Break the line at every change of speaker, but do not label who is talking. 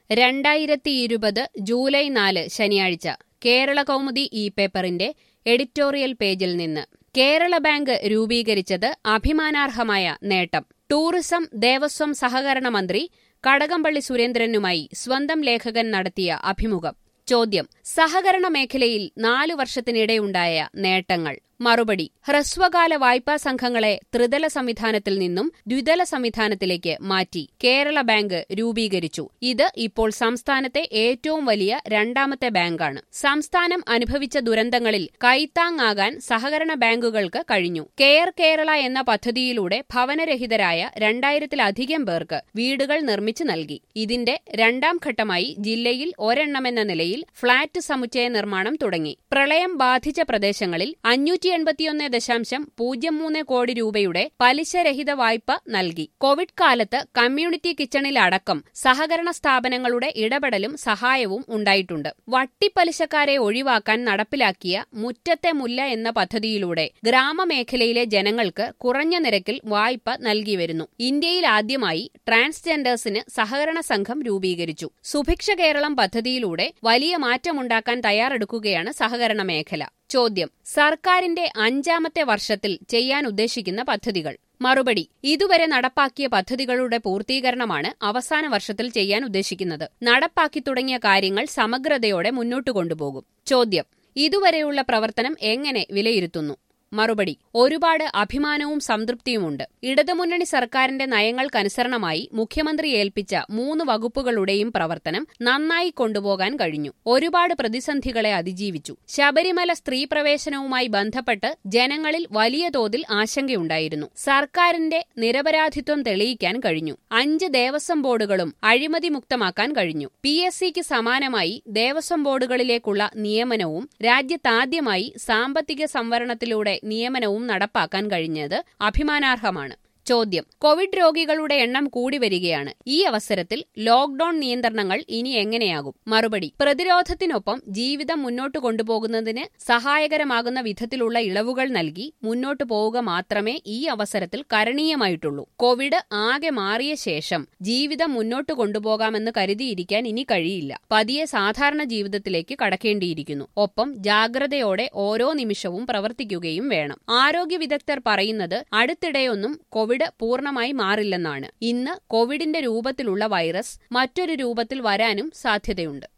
രണ്ടായിരത്തി ഇരുപത് ജൂലൈ നാല് ശനിയാഴ്ച കേരള കൗമുദി ഈ പേപ്പറിന്റെ എഡിറ്റോറിയൽ പേജിൽ നിന്ന് കേരള ബാങ്ക് രൂപീകരിച്ചത് അഭിമാനാർഹമായ നേട്ടം ടൂറിസം ദേവസ്വം സഹകരണ മന്ത്രി കടകംപള്ളി സുരേന്ദ്രനുമായി സ്വന്തം ലേഖകൻ നടത്തിയ അഭിമുഖം ചോദ്യം സഹകരണ മേഖലയിൽ നാലു വർഷത്തിനിടെയുണ്ടായ നേട്ടങ്ങൾ മറുപടി ഹ്രസ്വകാല വായ്പാ സംഘങ്ങളെ ത്രിതല സംവിധാനത്തിൽ നിന്നും ദ്വിതല സംവിധാനത്തിലേക്ക് മാറ്റി കേരള ബാങ്ക് രൂപീകരിച്ചു ഇത് ഇപ്പോൾ സംസ്ഥാനത്തെ ഏറ്റവും വലിയ രണ്ടാമത്തെ ബാങ്കാണ് സംസ്ഥാനം അനുഭവിച്ച ദുരന്തങ്ങളിൽ കൈത്താങ്ങാകാൻ സഹകരണ ബാങ്കുകൾക്ക് കഴിഞ്ഞു കെയർ കേരള എന്ന പദ്ധതിയിലൂടെ ഭവനരഹിതരായ രണ്ടായിരത്തിലധികം പേർക്ക് വീടുകൾ നിർമ്മിച്ചു നൽകി ഇതിന്റെ രണ്ടാം ഘട്ടമായി ജില്ലയിൽ ഒരെണ്ണമെന്ന നിലയിൽ ഫ്ളാറ്റ് സമുച്ചയ നിർമ്മാണം തുടങ്ങി പ്രളയം ബാധിച്ച പ്രദേശങ്ങളിൽ അഞ്ഞൂറ്റി എൺപത്തിയൊന്ന് ദശാംശം പൂജ്യം മൂന്ന് കോടി രൂപയുടെ പലിശരഹിത വായ്പ നൽകി കോവിഡ് കാലത്ത് കമ്മ്യൂണിറ്റി കിച്ചണിലടക്കം സഹകരണ സ്ഥാപനങ്ങളുടെ ഇടപെടലും സഹായവും ഉണ്ടായിട്ടുണ്ട് വട്ടിപ്പലിശക്കാരെ ഒഴിവാക്കാൻ നടപ്പിലാക്കിയ മുറ്റത്തെ മുല്ല എന്ന പദ്ധതിയിലൂടെ ഗ്രാമമേഖലയിലെ ജനങ്ങൾക്ക് കുറഞ്ഞ നിരക്കിൽ വായ്പ നൽകി വരുന്നു ഇന്ത്യയിൽ ആദ്യമായി ട്രാൻസ്ജെൻഡേഴ്സിന് സഹകരണ സംഘം രൂപീകരിച്ചു സുഭിക്ഷ കേരളം പദ്ധതിയിലൂടെ വലിയ മാറ്റമുണ്ടാക്കാൻ തയ്യാറെടുക്കുകയാണ് സഹകരണ മേഖല ചോദ്യം സർക്കാരിന്റെ അഞ്ചാമത്തെ വർഷത്തിൽ ചെയ്യാൻ ഉദ്ദേശിക്കുന്ന പദ്ധതികൾ മറുപടി ഇതുവരെ നടപ്പാക്കിയ പദ്ധതികളുടെ പൂർത്തീകരണമാണ് അവസാന വർഷത്തിൽ ചെയ്യാൻ ഉദ്ദേശിക്കുന്നത് നടപ്പാക്കി തുടങ്ങിയ കാര്യങ്ങൾ സമഗ്രതയോടെ മുന്നോട്ടു കൊണ്ടുപോകും ചോദ്യം ഇതുവരെയുള്ള പ്രവർത്തനം എങ്ങനെ വിലയിരുത്തുന്നു മറുപടി ഒരുപാട് അഭിമാനവും സംതൃപ്തിയുമുണ്ട് ഇടതുമുന്നണി സർക്കാരിന്റെ നയങ്ങൾക്കനുസരണമായി മുഖ്യമന്ത്രി ഏൽപ്പിച്ച മൂന്ന് വകുപ്പുകളുടെയും പ്രവർത്തനം നന്നായി കൊണ്ടുപോകാൻ കഴിഞ്ഞു ഒരുപാട് പ്രതിസന്ധികളെ അതിജീവിച്ചു ശബരിമല സ്ത്രീ പ്രവേശനവുമായി ബന്ധപ്പെട്ട് ജനങ്ങളിൽ വലിയ തോതിൽ ആശങ്കയുണ്ടായിരുന്നു സർക്കാരിന്റെ നിരപരാധിത്വം തെളിയിക്കാൻ കഴിഞ്ഞു അഞ്ച് ദേവസ്വം ബോർഡുകളും അഴിമതി മുക്തമാക്കാൻ കഴിഞ്ഞു പി എസ് സിക്ക് സമാനമായി ദേവസ്വം ബോർഡുകളിലേക്കുള്ള നിയമനവും രാജ്യത്താദ്യമായി സാമ്പത്തിക സംവരണത്തിലൂടെ നിയമനവും നടപ്പാക്കാൻ കഴിഞ്ഞത് അഭിമാനാർഹമാണ് ചോദ്യം കോവിഡ് രോഗികളുടെ എണ്ണം കൂടി വരികയാണ് ഈ അവസരത്തിൽ ലോക്ഡൌൺ നിയന്ത്രണങ്ങൾ ഇനി എങ്ങനെയാകും മറുപടി പ്രതിരോധത്തിനൊപ്പം ജീവിതം മുന്നോട്ട് കൊണ്ടുപോകുന്നതിന് സഹായകരമാകുന്ന വിധത്തിലുള്ള ഇളവുകൾ നൽകി മുന്നോട്ടു പോവുക മാത്രമേ ഈ അവസരത്തിൽ കരണീയമായിട്ടുള്ളൂ കോവിഡ് ആകെ മാറിയ ശേഷം ജീവിതം മുന്നോട്ട് കൊണ്ടുപോകാമെന്ന് കരുതിയിരിക്കാൻ ഇനി കഴിയില്ല പതിയെ സാധാരണ ജീവിതത്തിലേക്ക് കടക്കേണ്ടിയിരിക്കുന്നു ഒപ്പം ജാഗ്രതയോടെ ഓരോ നിമിഷവും പ്രവർത്തിക്കുകയും വേണം ആരോഗ്യ വിദഗ്ധർ പറയുന്നത് അടുത്തിടെയൊന്നും കോവിഡ് പൂർണ്ണമായി മാറില്ലെന്നാണ് ഇന്ന് കോവിഡിന്റെ രൂപത്തിലുള്ള വൈറസ് മറ്റൊരു രൂപത്തിൽ വരാനും സാധ്യതയുണ്ട്